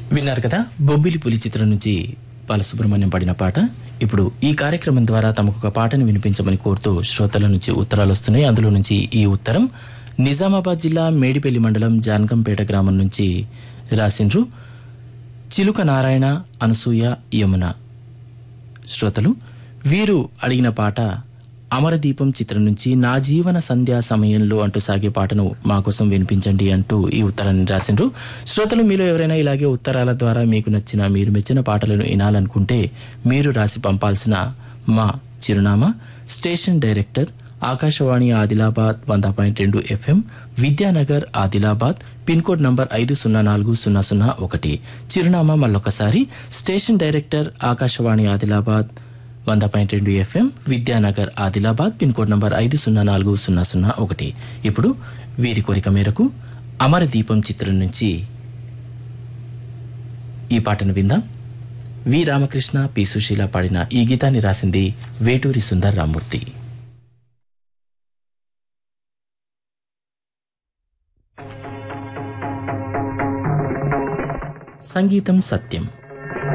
విన్నారు కదా బొబ్బిలి పులి చిత్రం నుంచి బాలసుబ్రహ్మణ్యం పాడిన పాట ఇప్పుడు ఈ కార్యక్రమం ద్వారా తమకు ఒక పాటను వినిపించమని కోరుతూ శ్రోతల నుంచి ఉత్తరాలు వస్తున్నాయి అందులో నుంచి ఈ ఉత్తరం నిజామాబాద్ జిల్లా మేడిపల్లి మండలం జానకంపేట గ్రామం నుంచి రాసిండ్రు చిలుక నారాయణ అనసూయ యమున శ్రోతలు వీరు అడిగిన పాట అమరదీపం చిత్రం నుంచి నా జీవన సంధ్యా సమయంలో అంటూ సాగే పాటను మా కోసం వినిపించండి అంటూ ఈ ఉత్తరాన్ని రాసిండ్రు శ్రోతలు మీలో ఎవరైనా ఇలాగే ఉత్తరాల ద్వారా మీకు నచ్చిన మీరు మెచ్చిన పాటలను వినాలనుకుంటే మీరు రాసి పంపాల్సిన మా చిరునామా స్టేషన్ డైరెక్టర్ ఆకాశవాణి ఆదిలాబాద్ వంద పాయింట్ రెండు F M Vidyanagar Adilabad pin code number ఐదు సున్నా నాలుగు సున్నా సున్నా ఒకటి చిరునామా మళ్ళొకసారి స్టేషన్ డైరెక్టర్ ఆకాశవాణి ఆదిలాబాద్ వంద పాయింట్ రెండు F M Vidyanagar Adilabad pin code number ఐదు సున్నా నాలుగు సున్నా సున్నా ఒకటి ఇప్పుడు వీరి కోరిక మేరకు అమరదీపం చిత్రం నుంచి ఈ పాటను విందాం వి రామకృష్ణ పి సుశీల పాడిన ఈ గీతాన్ని రాసింది వేటూరి సుందర్ రామూర్తి సంగీతం సత్యం